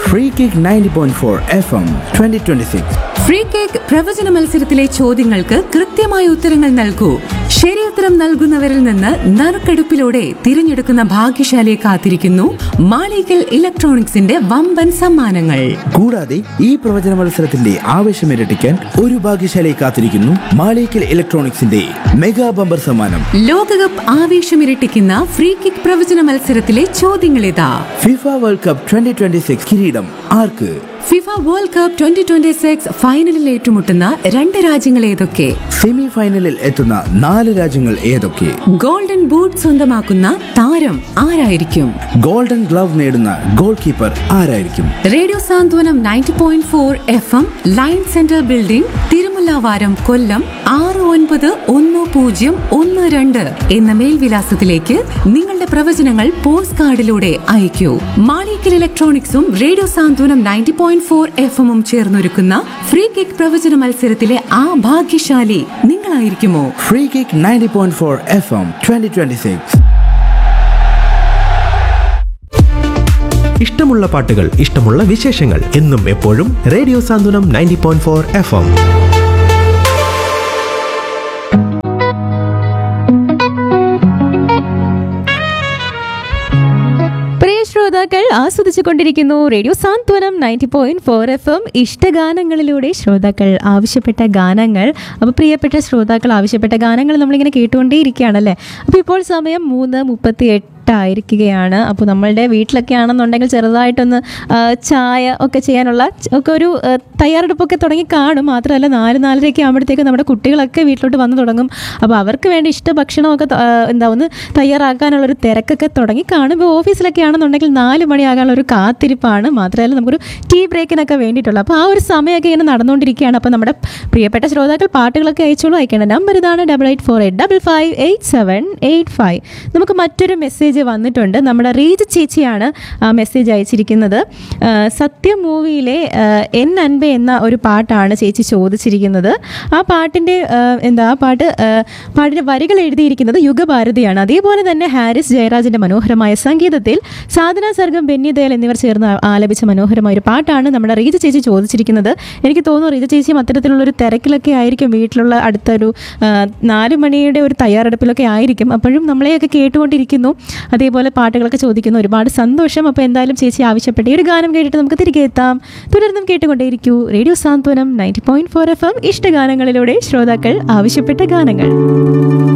free kick ninety point four F M twenty twenty six free kick പ്രവചന മത്സരത്തിലെ ചോദ്യങ്ങൾക്ക് കൃത്യമായ ഉത്തരങ്ങൾ നൽകൂ ശരിയുത്തരം നൽകുന്നവരിൽ നിന്ന് നറുക്കെടുപ്പിലൂടെ തിരഞ്ഞെടുക്കുന്ന ഭാഗ്യശാലിയെ കാത്തിരിക്കുന്നു മാളികൽ ഇലക്ട്രോണിക്സിന്റെ വമ്പൻ സമ്മാനങ്ങൾ കൂടാതെ ഈ പ്രവചന മത്സരത്തിന്റെ ആവേശം ഇരട്ടിക്കാൻ ഒരു ഭാഗ്യശാലയെ കാത്തിരിക്കുന്നു മാളിക്കൽ ഇലക്ട്രോണിക്സിന്റെ മെഗാ ബമ്പർ സമ്മാനം ലോകകപ്പ് ആവേശമിരട്ടിക്കുന്ന ഫ്രീ കിക്ക് പ്രവചന മത്സരത്തിലെ ചോദ്യങ്ങളിതാ FIFA world cup twenty twenty six കിരീടം ആർക്ക് FIFA world cup twenty twenty six ഫൈനലിൽ ഏറ്റുമുട്ടുന്ന രണ്ട് രാജ്യങ്ങൾ ഏതൊക്കെ സെമി ഫൈനലിൽ എത്തുന്ന നാല് രാജ്യങ്ങൾ ഏതൊക്കെ ഗോൾഡൻ ബൂട്ട് സ്വന്തമാക്കുന്ന താരം ആരായിരിക്കും ഗോൾഡൻ ഗ്ലവ് നേടുന്ന ഗോൾ കീപ്പർ ആരായിരിക്കും radio Santhwanam ninety point four F M line centre building Thirumullavaram Kollam ആറ് ഒൻപത് ഒന്ന് പൂജ്യം ഒന്ന് രണ്ട് എന്ന മേൽവിലാസത്തിലേക്ക് നിങ്ങളുടെ പ്രവചനങ്ങൾ പോസ്റ്റ് കാർഡിലൂടെ അയക്കൂ മാളിക്കൽ ഇലക്ട്രോണിക്സും radio Santhwanam ninety point four F എമ്മും ചേർന്നൊരുക്കുന്ന ഫ്രീ കിക്ക് പ്രവചന മത്സരത്തിലെ ആ ഭാഗ്യശാലി നിങ്ങളായിരിക്കുമോ free kick ninety point four F M twenty twenty six ഇഷ്ടമുള്ള പാട്ടുകൾ ഇഷ്ടമുള്ള വിശേഷങ്ങൾ എന്നും എപ്പോഴും radio Santhwanam ninety point four F M പ്രിയ ശ്രോതാക്കൾ ആസ്വദിച്ചു കൊണ്ടിരിക്കുന്നു radio Santhwanam ninety point four F M ഇഷ്ടഗാനങ്ങളിലൂടെ ശ്രോതാക്കൾ ആവശ്യപ്പെട്ട ഗാനങ്ങൾ അപ്പോൾ പ്രിയപ്പെട്ട ശ്രോതാക്കൾ ആവശ്യപ്പെട്ട ഗാനങ്ങൾ നമ്മളിങ്ങനെ കേട്ടുകൊണ്ടേയിരിക്കുകയാണല്ലേ അപ്പോൾ ഇപ്പോൾ സമയം മൂന്ന് മുപ്പത്തി എട്ടായിരിക്കുകയാണ് അപ്പോൾ നമ്മളുടെ വീട്ടിലൊക്കെ ആണെന്നുണ്ടെങ്കിൽ ചെറുതായിട്ടൊന്ന് ആ, ചായ ഒക്കെ ചെയ്യാനുള്ള ച- ഒക്കെ ഒരു ആ, തയ്യാറെടുപ്പൊക്കെ തുടങ്ങി കാണും മാത്രമല്ല നാല് നാലരയൊക്കെ ആകുമ്പോഴത്തേക്കും നമ്മുടെ കുട്ടികളൊക്കെ വീട്ടിലോട്ട് വന്നു തുടങ്ങും അപ്പോൾ അവർക്ക് വേണ്ടി ഇഷ്ട ഭക്ഷണമൊക്കെ ത- ആ, എന്താ ഒന്ന് തയ്യാറാക്കാനുള്ളൊരു തിരക്കൊക്കെ തുടങ്ങി കാണും ഇപ്പോൾ ഓഫീസിലൊക്കെ ആണെന്നുണ്ടെങ്കിൽ നാല് മണിയാകാനുള്ള ഒരു കാത്തിരിപ്പാണ് മാത്രമല്ല നമുക്കൊരു ടീ ബ്രേക്കിനൊക്കെ വേണ്ടിയിട്ടുള്ളത് അപ്പോൾ ആ ഒരു സമയമൊക്കെ ഇങ്ങനെ നടന്നുകൊണ്ടിരിക്കുകയാണ് അപ്പോൾ നമ്മുടെ പ്രിയപ്പെട്ട ശ്രോതാക്കൾ പാട്ടുകളൊക്കെ അയച്ചോളൂ അയക്കേണ്ട നമ്പർ ഇതാണ് double eight four eight double five eight seven eight five നമുക്ക് മറ്റൊരു മെസ്സേജ് വന്നിട്ടുണ്ട് നമ്മുടെ റീജ് ചേച്ചിയാണ് ആ മെസ്സേജ് അയച്ചിരിക്കുന്നത് ആ, സത്യം മൂവിയിലെ ആ, എൻ അൻപെ എന്ന ഒരു പാട്ടാണ് ചേച്ചി ചോദിച്ചിരിക്കുന്നത് ആ പാട്ടിൻ്റെ ആ, എന്താ ആ പാട്ട് ആ, പാട്ടിൻ്റെ വരികൾ എഴുതിയിരിക്കുന്നത് യുഗഭാരതിയാണ് അതേപോലെ തന്നെ ഹാരിസ് ജയരാജിൻ്റെ മനോഹരമായ സംഗീതത്തിൽ സാധന സർഗം ബെന്നി ദയാൽ എന്നിവർ ചേർന്ന് ആലപിച്ച മനോഹരമായ ഒരു പാട്ടാണ് നമ്മുടെ റീജ ചേച്ചി ചോദിച്ചിരിക്കുന്നത് എനിക്ക് തോന്നുന്നു റീജ ചേച്ചിയും അത്തരത്തിലുള്ളൊരു തിരക്കിലൊക്കെ ആയിരിക്കും വീട്ടിലുള്ള അടുത്തൊരു ആ, നാല് മണിയുടെ ഒരു തയ്യാറെടുപ്പിലൊക്കെ ആയിരിക്കും അപ്പോഴും നമ്മളെയൊക്കെ കേട്ടുകൊണ്ടിരിക്കുന്നു അതേപോലെ പാട്ടുകളൊക്കെ ചോദിക്കുന്നു ഒരുപാട് സന്തോഷം അപ്പോൾ എന്തായാലും ചേച്ചി ആവശ്യപ്പെട്ട ഈ ഒരു ഗാനം കേട്ടിട്ട് നമുക്ക് തിരികെ എത്താം തുടർന്നും കേട്ടുകൊണ്ടേയിരിക്കൂ radio Santhwanam ninety point four F M ഇഷ്ടഗാനങ്ങളിലൂടെ ശ്രോതാക്കൾ ആവശ്യപ്പെട്ട ഗാനങ്ങൾ